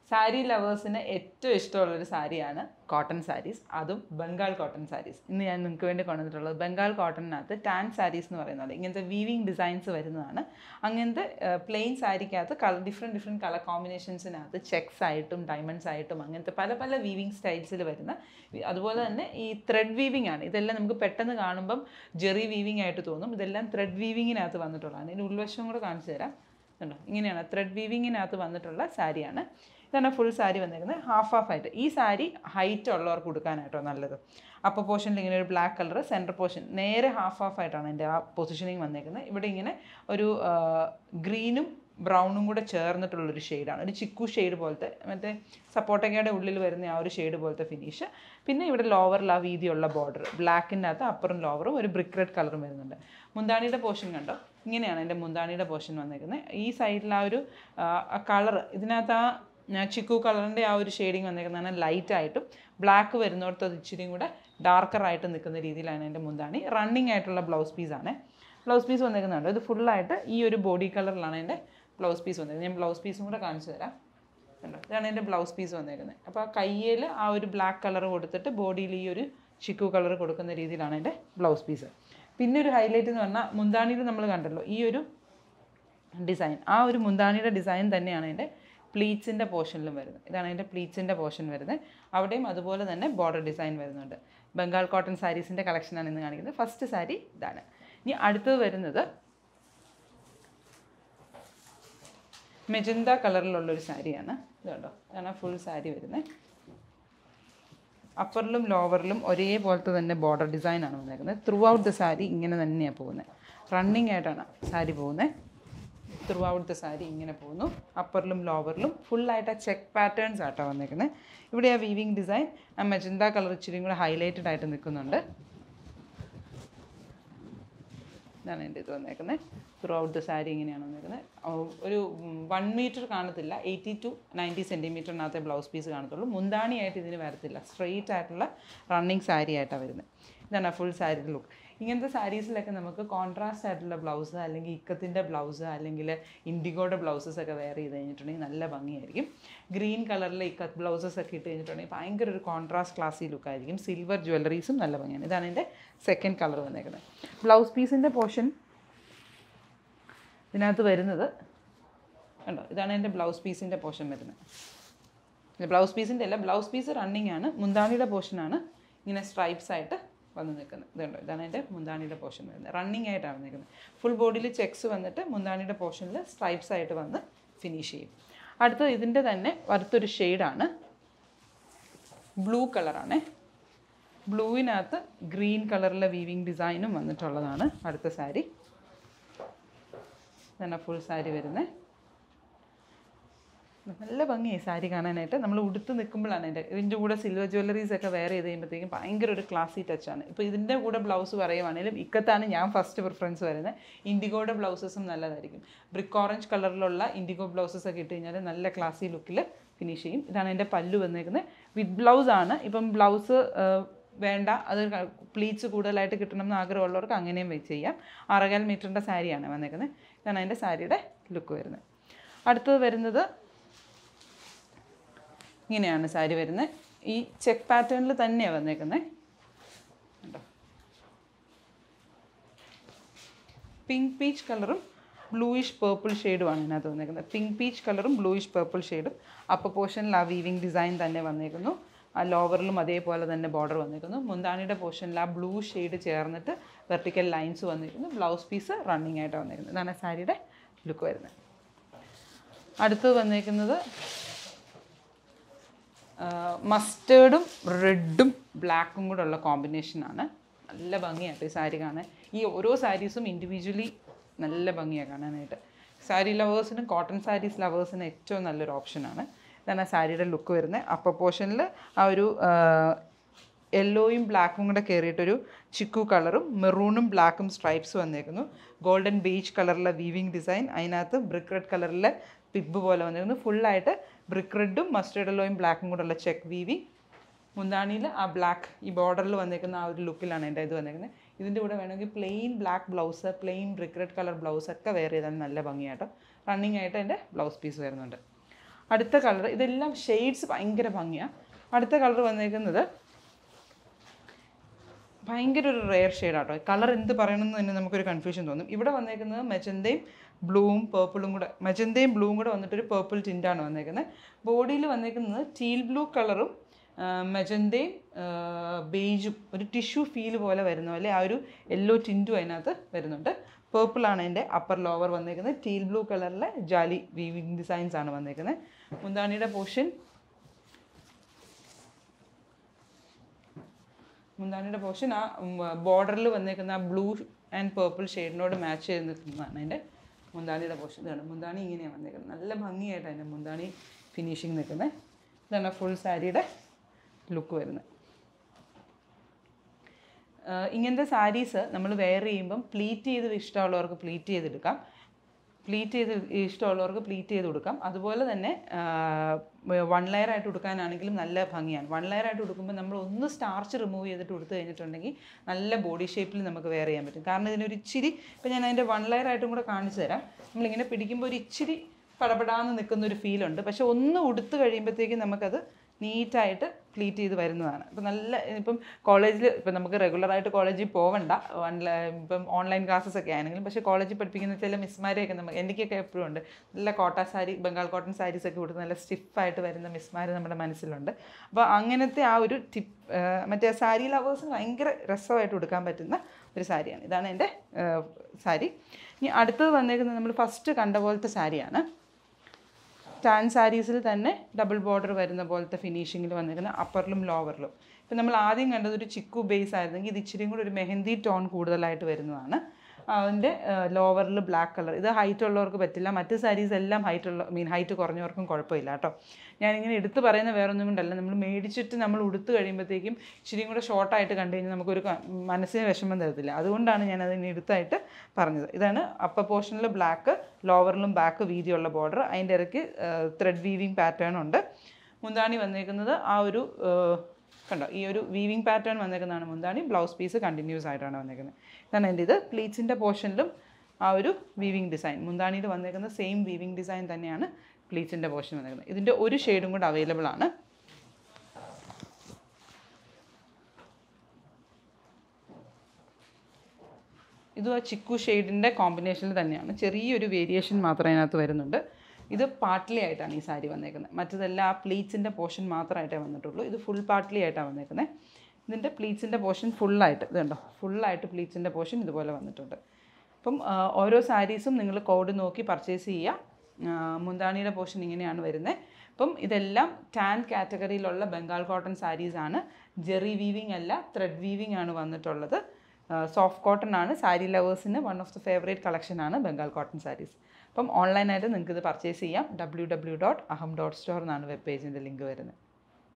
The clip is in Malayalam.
സാരി ലവേഴ്സിന് ഏറ്റവും ഇഷ്ടമുള്ളൊരു സാരിയാണ് കോട്ടൺ സാരീസ് അതും ബംഗാൾ കോട്ടൺ സാരീസ് ഇന്ന് ഞാൻ നിങ്ങൾക്ക് വേണ്ടി കൊണ്ടുവന്നിട്ടുള്ളത് ബംഗാൾ കോട്ടണിനകത്ത് ടാൻ സാരീസ് എന്ന് പറയുന്നത് ഇങ്ങനത്തെ വീവിങ് ഡിസൈൻസ് വരുന്നതാണ് അങ്ങനത്തെ പ്ലെയിൻ സാരിക്കകത്ത് കളർ ഡിഫറെൻറ്റ് ഡിഫറെൻറ്റ് കളർ കോമ്പിനേഷൻസിനകത്ത് ചെക്സ് ആയിട്ടും ഡയമണ്ട്സ് ആയിട്ടും അങ്ങനത്തെ പല പല വീവിങ് സ്റ്റൈൽസിൽ വരുന്ന വി- അതുപോലെ തന്നെ ഈ ത്രെഡ് വീവിങ് ആണ് ഇതെല്ലാം നമുക്ക് പെട്ടെന്ന് കാണുമ്പം ജെറി വീവിങ് ആയിട്ട് തോന്നും ഇതെല്ലാം ത്രെഡ് വീവിങ്ങിനകത്ത് വന്നിട്ടുള്ളതാണ് ഇതിൻ്റെ ഉൾവശം കൂടെ കാണിച്ചു തരാം കണ്ടോ ഇങ്ങനെയാണ് ത്രെഡ് വീവിങ്ങിനകത്ത് വന്നിട്ടുള്ള സാരിയാണ് ഇതാണ് ഫുൾ സാരി വന്നിരിക്കുന്നത് ഹാഫ് ഹാഫ് ആയിട്ട് ഈ സാരി ഹൈറ്റ് ഉള്ളവർക്ക് കൊടുക്കാനായിട്ടോ നല്ലത് അപ്പർ പോർഷനിൽ ഇങ്ങനെ ഒരു ബ്ലാക്ക് കളർ സെൻറ്റർ പോർഷൻ നേരെ ഹാഫ് ഹാഫ് ആയിട്ടാണ് എൻ്റെ ആ പൊസിഷനിങ് വന്നേക്കുന്നത് ഇവിടെ ഇങ്ങനെ ഒരു ഗ്രീനും ബ്രൗണും കൂടെ ചേർന്നിട്ടുള്ളൊരു ഷെയ്ഡാണ് ഒരു ചിക്കു ഷെയ്ഡ് പോലത്തെ മറ്റേ സപ്പോട്ടക്കയുടെ ഉള്ളിൽ വരുന്ന ആ ഒരു ഷെയ്ഡ് പോലത്തെ ഫിനിഷ് പിന്നെ ഇവിടെ ലോവറിൽ ആ വീതിയുള്ള ബോർഡർ ബ്ലാക്കിൻ്റെ അകത്ത് അപ്പറും ലോവറും ഒരു ബ്രിക്ക് റെഡ് കളറും വരുന്നുണ്ട് മുന്താണിയുടെ പോർഷൻ കണ്ടോ ഇങ്ങനെയാണ് എൻ്റെ മുന്താണിയുടെ പോർഷൻ വന്നേക്കുന്നത് ഈ സൈഡിൽ ആ ഒരു കളർ ഇതിനകത്ത് ആ ആ ചിക്കു കളറിൻ്റെ ആ ഒരു ഷെയ്ഡിങ് വന്നേക്കുന്നതാണ് ലൈറ്റ് ആയിട്ടും ബ്ലാക്ക് വരുന്നിടത്ത് അത് ഇച്ചിരിയും കൂടെ ഡാർക്കർ ആയിട്ട് നിൽക്കുന്ന രീതിയിലാണ് എൻ്റെ മുന്താണി റണ്ണിങ് ആയിട്ടുള്ള ബ്ലൗസ് പീസാണ് ബ്ലൗസ് പീസ് വന്നേക്കുന്നുണ്ട് ഇത് ഫുള്ളായിട്ട് ഈ ഒരു ബോഡി കളറിലാണ് എൻ്റെ ബ്ലൗസ് പീസ് വന്നേക്കുന്നത് ഞാൻ ബ്ലൗസ് പീസും കൂടെ കാണിച്ചു തരാം കണ്ടോ ഇതാണ് എൻ്റെ ബ്ലൗസ് പീസ് വന്നേക്കുന്നത് അപ്പോൾ ആ കയ്യിൽ ആ ഒരു ബ്ലാക്ക് കളർ കൊടുത്തിട്ട് ബോഡിയിൽ ഈ ഒരു ചിക്കു കളർ കൊടുക്കുന്ന രീതിയിലാണ് എൻ്റെ ബ്ലൗസ് പീസ് പിന്നെ ഒരു ഹൈലൈറ്റ് എന്ന് പറഞ്ഞാൽ മുന്താണിയിൽ നമ്മൾ കണ്ടല്ലോ ഈ ഒരു ഡിസൈൻ ആ ഒരു മുന്താണിയുടെ ഡിസൈൻ തന്നെയാണ് എൻ്റെ പ്ലീറ്റ്സിൻ്റെ പോർഷനിലും വരുന്നത് ഇതാണ് എൻ്റെ പ്ലീറ്റ്സിൻ്റെ പോർഷൻ വരുന്നത് അവിടെയും അതുപോലെ തന്നെ ബോർഡർ ഡിസൈൻ വരുന്നുണ്ട് ബംഗാൾ കോട്ടൺ സാരീസിൻ്റെ കളക്ഷനാണ് ഇന്ന് കാണിക്കുന്നത് ഫസ്റ്റ് സാരി ഇതാണ് ഇനി അടുത്തത് വരുന്നത് മെജന്ത കളറിലുള്ളൊരു സാരിയാണ് ഇത് കണ്ടോ ഇതാണ് ഫുൾ സാരി വരുന്നത് അപ്പറിലും ലോവറിലും ഒരേപോലത്തെ തന്നെ ബോർഡർ ഡിസൈനാണ് വന്നേക്കുന്നത് ത്രൂ ഔട്ട് ദ സാരി ഇങ്ങനെ തന്നെയാണ് പോകുന്നത് റണ്ണിങ് ആയിട്ടാണ് സാരി പോകുന്നത് ത്രൂ ഔട്ട് ദ സാരി ഇങ്ങനെ പോകുന്നു അപ്പറിലും ലോവറിലും ഫുള്ളായിട്ട് ആ ചെക്ക് പാറ്റേൺസ് ആയിട്ടാണ് വന്നേക്കുന്നത് ഇവിടെ ആ വീവിങ് ഡിസൈൻ ആ മെജന്ത കളർ ഇച്ചിരി കൂടെ ഹൈലൈറ്റഡ് ആയിട്ട് നിൽക്കുന്നുണ്ട് ഇതാണ് എൻ്റെ ഇത് വന്നേക്കുന്നത് ത്രൂ ഔട്ട് ദ സാരി ഇങ്ങനെയാണ് വന്നേക്കുന്നത് ഔ- ഒരു വൺ മീറ്റർ കാണത്തില്ല എയ്റ്റി ടു നയൻറ്റി സെൻറ്റിമീറ്ററിനകത്തെ ബ്ലൗസ് പീസ് കാണത്തുള്ളൂ മുന്താണിയായിട്ട് ഇതിന് വരത്തില്ല സ്ട്രെയിറ്റ് ആയിട്ടുള്ള റണ്ണിങ് സാരി ആയിട്ടാണ് വരുന്നത് ഇതാണ് ഫുൾ സാരി ലുക്ക് ഇങ്ങനത്തെ സാരീസിലൊക്കെ നമുക്ക് കോൺട്രാസ്റ്റ് ആയിട്ടുള്ള ബ്ലൗസ് അല്ലെങ്കിൽ ഇക്കത്തിൻ്റെ ബ്ലൗസ് അല്ലെങ്കിൽ ഇൻഡിഗോയുടെ ബ്ലൗസസ് ഒക്കെ വെയർ ചെയ്ത് കഴിഞ്ഞിട്ടുണ്ടെങ്കിൽ നല്ല ഭംഗിയായിരിക്കും ഗ്രീൻ കളറിലെ ഇക്കത്ത് ബ്ലൗസസ് ഒക്കെ ഇട്ട് കഴിഞ്ഞിട്ടുണ്ടെങ്കിൽ ഭയങ്കര ഒരു കോൺട്രാസ്റ്റ് ക്ലാസി ലുക്കായിരിക്കും സിൽവർ ജ്വല്ലറീസും നല്ല ഭംഗിയാണ് ഇതാണ് എൻ്റെ സെക്കൻഡ് കളർ വന്നേക്കുന്നത് ബ്ലൗസ് പീസിൻ്റെ പോർഷൻ ഇതിനകത്ത് വരുന്നത് കണ്ടോ ഇതാണ് എൻ്റെ ബ്ലൗസ് പീസിൻ്റെ പോർഷൻ വരുന്നത് ബ്ലൗസ് പീസിൻ്റെ അല്ല ബ്ലൗസ് പീസ് റണ്ണിങ് ആണ് മുന്താണിയുടെ പോർഷനാണ് ഇങ്ങനെ സ്ട്രൈപ്സ് ആയിട്ട് വന്ന് നിൽക്കുന്നത് ഇതുണ്ടോ ഇതാണ് എൻ്റെ മുന്താണിയുടെ പോർഷൻ വരുന്നത് റണ്ണിങ് ആയിട്ടാണ് നിൽക്കുന്നത് ഫുൾ ബോഡിയിൽ ചെക്സ് വന്നിട്ട് മുന്താണിയുടെ പോർഷനിൽ സ്ട്രൈപ്സ് ആയിട്ട് വന്ന് ഫിനിഷ് ചെയ്യും അടുത്തത് ഇതിൻ്റെ തന്നെ അടുത്തൊരു ഷെയ്ഡാണ് ബ്ലൂ കളറാണ് ബ്ലൂവിനകത്ത് ഗ്രീൻ കളറിലെ വീവിങ് ഡിസൈനും വന്നിട്ടുള്ളതാണ് അടുത്ത സാരി ഇതാണ് ഫുൾ സാരി വരുന്നത് നല്ല ഭംഗിയായി സാരി കാണാനായിട്ട് നമ്മൾ ഉടുത്ത് നിൽക്കുമ്പോഴാണ് എൻ്റെ ഇതിൻ്റെ കൂടെ സിൽവർ ജ്വല്ലറീസ് ഒക്കെ വെയർ ചെയ്ത് കഴിയുമ്പോഴത്തേക്കും ഭയങ്കര ഒരു ക്ലാസി ടച്ചാണ് ഇപ്പോൾ ഇതിൻ്റെ കൂടെ ബ്ലൗസ് പറയുവാണെങ്കിലും ഇക്കത്താണ് ഞാൻ ഫസ്റ്റ് പ്രിഫറൻസ് വരുന്നത് ഇൻഡിഗോയുടെ ബ്ലൗസസും നല്ലതായിരിക്കും ബ്രിക്ക് ഓറഞ്ച് കളറിലുള്ള ഇൻഡിഗോ ബ്ലൗസസ് ഒക്കെ ഇട്ട് കഴിഞ്ഞാൽ നല്ല ക്ലാസി ലുക്കിൽ ഫിനിഷ് ചെയ്യും ഇതാണ് എൻ്റെ പല്ലു വന്നേക്കുന്നത് വിത്ത് ബ്ലൗസ് ആണ് ഇപ്പം ബ്ലൗസ് വേണ്ട അത് പ്ലീറ്റ്സ് കൂടുതലായിട്ട് കിട്ടണം എന്ന് ആഗ്രഹമുള്ളവർക്ക് അങ്ങനെയും വെച്ച് ചെയ്യാം അറകാൽ മീറ്ററിൻ്റെ സാരിയാണ് വന്നേക്കുന്നത് ഇതാണ് എൻ്റെ സാരിയുടെ ലുക്ക് വരുന്നത് അടുത്തത് വരുന്നത് ഇങ്ങനെയാണ് സാരി വരുന്നത് ഈ ചെക്ക് പാറ്റേണിൽ തന്നെയാണ് വന്നേക്കുന്നത് കണ്ടോ പിങ്ക് പീച്ച് കളറും ബ്ലൂയിഷ് പേർപ്പിൾ ഷെയ്ഡുമാണ് ഇതിനകത്ത് വന്നേക്കുന്നത് പിങ്ക് പീച്ച് കളറും ബ്ലൂയിഷ് പേർപ്പിൾ ഷെയ്ഡും അപ്പർ പോർഷനിൽ ആ വീവിങ് ഡിസൈൻ തന്നെ വന്നേക്കുന്നു ആ ലോവറിലും അതേപോലെ തന്നെ ബോർഡർ വന്നേക്കുന്നു മുന്താണിയുടെ പോർഷനിൽ ആ ബ്ലൂ ഷെയ്ഡ് ചേർന്നിട്ട് വെർട്ടിക്കൽ ലൈൻസ് വന്നിരിക്കുന്നു ബ്ലൗസ് പീസ് റണ്ണിങ് ആയിട്ട് വന്നേക്കുന്നത് ഇതാണ് സാരിയുടെ ലുക്ക് വരുന്നത് അടുത്തത് വന്നേക്കുന്നത് മസ്റ്റേർഡും റെഡും ബ്ലാക്കും കൂടെ ഉള്ള കോമ്പിനേഷനാണ് നല്ല ഭംഗിയായിട്ട് ഈ സാരി കാണാൻ ഈ ഓരോ സാരീസും ഇൻഡിവിജ്വലി നല്ല ഭംഗിയാണ് കാണാനായിട്ട് സാരി ലവേഴ്സിനും കോട്ടൺ സാരീസ് ലവേഴ്സിനും ഏറ്റവും നല്ലൊരു ഓപ്ഷനാണ് ഇതാണ് ആ സാരിയുടെ ലുക്ക് വരുന്നത് അപ്പർ പോർഷനിൽ ആ ഒരു യെല്ലോയും ബ്ലാക്കും കൂടെ കയറിയിട്ടൊരു ചിക്കു കളറും മെറൂണും ബ്ലാക്കും സ്ട്രൈപ്സ് വന്നേക്കുന്നു ഗോൾഡൻ ബീച്ച് കളറിലെ വീവിങ് ഡിസൈൻ അതിനകത്ത് ബ്രിക്ക് റെഡ് കളറിലെ പിബ് പോലെ വന്നിരുന്നു ഫുള്ളായിട്ട് ബ്രിക്ക് റെഡും മസ്റ്റേർഡ് യെല്ലോയും ബ്ലാക്കും കൂടെ ഉള്ള ചെക്ക് വീവിങ് മുന്താണിയിൽ ആ ബ്ലാക്ക് ഈ ബോർഡറിൽ വന്നേക്കുന്ന ആ ഒരു ലുക്കിലാണ് എൻ്റെ ഇത് വന്നേക്കുന്നത് ഇതിൻ്റെ കൂടെ വേണമെങ്കിൽ plain black blouse plain brick red colour blouse ഒക്കെ വെയർ ചെയ്താൽ നല്ല ഭംഗിയാട്ടോ റണ്ണിങ് ആയിട്ട് എൻ്റെ ബ്ലൗസ് പീസ് വരുന്നുണ്ട് അടുത്ത കളർ ഇതെല്ലാം ഷെയ്ഡ്സ് ഭയങ്കര ഭംഗിയാണ് അടുത്ത കളർ വന്നേക്കുന്നത് ഭയങ്കര ഒരു റെയർ ഷെയ്ഡാട്ടോ കളർ എന്ത് പറയണമെന്ന് തന്നെ നമുക്കൊരു കൺഫ്യൂഷൻ തോന്നും ഇവിടെ വന്നേക്കുന്നത് മെജന്തയും ബ്ലൂവും പേർപ്പിളും കൂടെ മെജന്തയും ബ്ലൂവും കൂടെ വന്നിട്ടൊരു പേർപ്പിൾ ടിൻ്റാണ് വന്നേക്കുന്നത് ബോഡിയിൽ വന്നേക്കുന്നത് ടീൽ ബ്ലൂ കളറും മെജന്തയും ബേജും ഒരു ടിഷ്യൂ ഫീൽ പോലെ വരുന്ന പോലെ ആ ഒരു യെല്ലോ ടിൻറ്റും അതിനകത്ത് വരുന്നുണ്ട് പേർപ്പിളാണ് അതിൻ്റെ അപ്പർ ലോവർ വന്നേക്കുന്നത് ടീൽ ബ്ലൂ കളറിലെ ജാലി വീവിങ് ഡിസൈൻസ് ആണ് വന്നേക്കുന്നത് മുന്താണിയുടെ പോർഷൻ മുന്താണിയുടെ പോർഷൻ ആ ബോർഡറിൽ വന്നേക്കുന്ന ആ ബ്ലൂ ആൻഡ് പേർപ്പിൾ ഷെയ്ഡിനോട് മാച്ച് ചെയ്ത് നിൽക്കുന്നതാണ് അതിൻ്റെ മുന്താണിയുടെ പോർഷൻ ഇതാണ് മുന്താണി ഇങ്ങനെയാണ് വന്നേക്കുന്നത് നല്ല ഭംഗിയായിട്ട് അതിൻ്റെ മുന്താണി ഫിനിഷിങ് നിൽക്കുന്നത് ഇതാണ് ഫുൾ സാരിയുടെ ലുക്ക് വരുന്നത് ആഹ് ഇങ്ങനത്തെ സാരീസ് നമ്മൾ വെയർ ചെയ്യുമ്പം പ്ലീറ്റ് ചെയ്ത് ഇഷ്ടമുള്ളവർക്ക് പ്ലീറ്റ് ചെയ്തെടുക്കാം പ്ലീറ്റ് ചെയ്ത് ഇഷ്ടമുള്ളവർക്ക് പ്ലീറ്റ് ചെയ്ത് കൊടുക്കാം അതുപോലെ തന്നെ വൺ ലെയർ ആയിട്ട് ഉടുക്കാനാണെങ്കിലും നല്ല ഭംഗിയാണ് വൺ ലെയർ ആയിട്ട് ഉടുക്കുമ്പോൾ നമ്മൾ ഒന്ന് സ്റ്റാർച്ച് റിമൂവ് ചെയ്തിട്ട് ഉടുത്ത് കഴിഞ്ഞിട്ടുണ്ടെങ്കിൽ നല്ല ബോഡി ഷേപ്പിൽ നമുക്ക് വെയർ ചെയ്യാൻ പറ്റും കാരണം ഇതിനൊരു ഇച്ചിരി ഇപ്പം ഞാൻ അതിൻ്റെ വൺ ലെയർ ആയിട്ടും കൂടെ കാണിച്ചു തരാം നമ്മളിങ്ങനെ പിടിക്കുമ്പോൾ ഒരു ഇച്ചിരി പടപടാന്ന് നിൽക്കുന്ന ഒരു ഫീലുണ്ട് പക്ഷെ ഒന്ന് ഉടുത്ത് കഴിയുമ്പോഴത്തേക്കും നമുക്കത് നീറ്റായിട്ട് പ്ലീറ്റ് ചെയ്ത് വരുന്നതാണ് ഇപ്പം നല്ല ഇപ്പം കോളേജിൽ ഇപ്പം നമുക്ക് റെഗുലറായിട്ട് കോളേജിൽ പോവണ്ട ഓൺലൈൻ ഇപ്പം ഓൺലൈൻ ക്ലാസ്സസ് ഒക്കെ ആണെങ്കിലും പക്ഷേ കോളേജിൽ പഠിപ്പിക്കുന്ന ചില മിസ്മാരെയൊക്കെ നമുക്ക് എനിക്കൊക്കെ എപ്പോഴും ഉണ്ട് നല്ല കോട്ട സാരി ബംഗാൾ കോട്ടൺ സാരീസ് ഒക്കെ കൊടുത്ത് നല്ല സ്റ്റിഫായിട്ട് വരുന്ന മിസ്മാർ നമ്മുടെ മനസ്സിലുണ്ട് അപ്പോൾ അങ്ങനത്തെ ആ ഒരു ടിപ്പ് മറ്റേ സാരി ലവേഴ്സിന് ഭയങ്കര രസമായിട്ട് കൊടുക്കാൻ പറ്റുന്ന ഒരു സാരിയാണ് ഇതാണ് എൻ്റെ സാരി ഇനി അടുത്തത് വന്നേക്കുന്നത് നമ്മൾ ഫസ്റ്റ് കണ്ട പോലത്തെ സാരിയാണ് ടാൻ സാരീസിൽ തന്നെ ഡബിൾ ബോർഡർ വരുന്ന പോലത്തെ ഫിനിഷിങ്ങിൽ വന്നിരിക്കുന്ന അപ്പറിലും ലോവറിലും ഇപ്പം നമ്മൾ ആദ്യം കണ്ടത് ഒരു ചിക്കു ബേസ് ആയിരുന്നെങ്കിൽ ഇത് ഇച്ചിരിയും കൂടി ഒരു മെഹന്തി ടോൺ കൂടുതലായിട്ട് വരുന്നതാണ് അതിൻ്റെ ലോവറിൽ ബ്ലാക്ക് കളർ ഇത് ഹൈറ്റ് ഉള്ളവർക്ക് പറ്റില്ല മറ്റ് സാരീസ് എല്ലാം ഹൈറ്റ് ഉള്ള മീൻ ഹൈറ്റ് കുറഞ്ഞവർക്കും കുഴപ്പമില്ല കേട്ടോ ഞാനിങ്ങനെ എടുത്ത് പറയുന്ന വേറെ ഒന്നും കൊണ്ടല്ല നമ്മൾ മേടിച്ചിട്ട് നമ്മൾ ഉടുത്ത് കഴിയുമ്പോഴത്തേക്കും ഇച്ചിരിയും കൂടെ ഷോർട്ടായിട്ട് കണ്ടു കഴിഞ്ഞാൽ നമുക്കൊരു ക- മനസ്സിന് വിഷമം തരത്തില്ല അതുകൊണ്ടാണ് ഞാൻ അതിന് എടുത്തായിട്ട് പറഞ്ഞത് ഇതാണ് അപ്പർ പോർഷനിൽ ബ്ലാക്ക് ലോവറിലും ബാക്ക് വീതിയുള്ള ബോർഡർ അതിൻ്റെ ഇടയ്ക്ക് ത്രെഡ് വീവിങ് പാറ്റേൺ ഉണ്ട് മുന്താണി വന്നേക്കുന്നത് ആ ഒരു ആ, കണ്ടോ ഈ ഒരു വീവിങ് പാറ്റേൺ വന്നേക്കുന്നതാണ് മുന്താണി ബ്ലൗസ് പീസ് കണ്ടിന്യൂസ് ആയിട്ടാണ് വന്നേക്കുന്നത് ഇതാണ് എൻ്റെ ഇത് പ്ലീറ്റ്സിൻ്റെ പോർഷനിലും ആ ഒരു വീവിങ് ഡിസൈൻ മുന്താണിയിൽ വന്നേക്കുന്ന സെയിം വീവിങ് ഡിസൈൻ തന്നെയാണ് പ്ലീറ്റ്സിൻ്റെ പോർഷൻ വന്നേക്കുന്നത് ഇതിൻ്റെ ഒരു ഷെയ്ഡും കൂടെ അവൈലബിൾ ആണ് ഇതും ആ ചിക്കു ഷെയ്ഡിൻ്റെ കോമ്പിനേഷനിൽ തന്നെയാണ് ചെറിയൊരു വേരിയേഷൻ മാത്രമേ അതിനകത്ത് വരുന്നുണ്ട് ഇത് പാർട്ട്ലി ആയിട്ടാണ് ഈ സാരി വന്നേക്കുന്നത് മറ്റതെല്ലാം ആ പ്ലീറ്റ്സിൻ്റെ പോർഷൻ മാത്രമായിട്ടേ വന്നിട്ടുള്ളൂ ഇത് ഫുൾ പാർട്ട്ലി ആയിട്ടാണ് വന്നേക്കുന്നത് ഇതിൻ്റെ പ്ലീറ്റ്സിൻ്റെ പോർഷൻ ഫുള്ളായിട്ട് ഇത് കണ്ടോ ഫുള്ളായിട്ട് പ്ലീറ്റ്സിൻ്റെ പോർഷൻ ഇതുപോലെ വന്നിട്ടുണ്ട് അപ്പം ആ, ഓരോ സാരീസും നിങ്ങൾ കോഡ് നോക്കി പർച്ചേസ് ചെയ്യുക ആ, മുന്താണിയുടെ പോർഷൻ ഇങ്ങനെയാണ് വരുന്നത് അപ്പം ഇതെല്ലാം ടാൻ കാറ്റഗറിയിലുള്ള ബംഗാൾ കോട്ടൺ സാരീസാണ് ജെറി വീവിങ് അല്ല ത്രെഡ് വീവിങ് ആണ് വന്നിട്ടുള്ളത് സോഫ്റ്റ് കോട്ടൺ ആണ് സാരി ലവേഴ്സിന് one of the favourite collection ആണ് ബംഗാൾ കോട്ടൺ സാരീസ് അപ്പം ഓൺലൈനായിട്ട് നിങ്ങൾക്ക് ഇത് പർച്ചേസ് ചെയ്യാം W W dot Aham dot store എന്നാണ് വെബ് പേജിൻ്റെ ലിങ്ക് വരുന്നത്